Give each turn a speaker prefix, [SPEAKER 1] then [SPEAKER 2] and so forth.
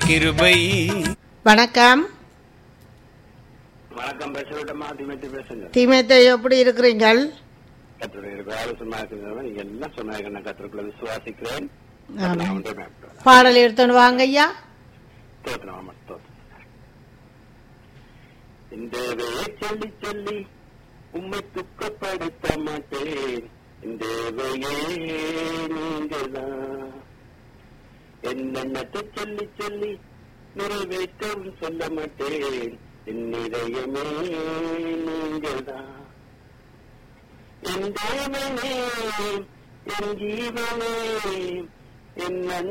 [SPEAKER 1] கிருபை
[SPEAKER 2] வணக்கம்
[SPEAKER 3] வணக்கம் பேசுறமா திமித்து பேசுங்க
[SPEAKER 2] தீமேத்தை எப்படி இருக்கிறீங்கள்
[SPEAKER 3] கத்தருடைய ஆலோசனை இருக்கிறவங்க நீங்க எல்லாம் சொன்னாங்க நான் கத்தருக்குள்ள விசுவாசிக்கிறேன்
[SPEAKER 2] ஆமாம்.
[SPEAKER 3] நான் ஒன்றே மேற்கொள்கிறேன்.
[SPEAKER 2] பாடல் எடுத்துன்னு வாங்க ஐயா
[SPEAKER 3] ஸ்தோத்திரம், ஆமா, ஸ்தோத்திரம். இந்த வேலையை சொல்லி சொல்லி உம்மை துக்கப்படுத்த மாட்டேன் இந்த வேலையே நீங்கள்தான் என்னென்னத்தை சொல்லி சொல்லி நிறைவேற்றவும் சொல்ல மாட்டேன் என் இதயமே நீங்கள்தான் என் தேவனே என் ஜீவனே என்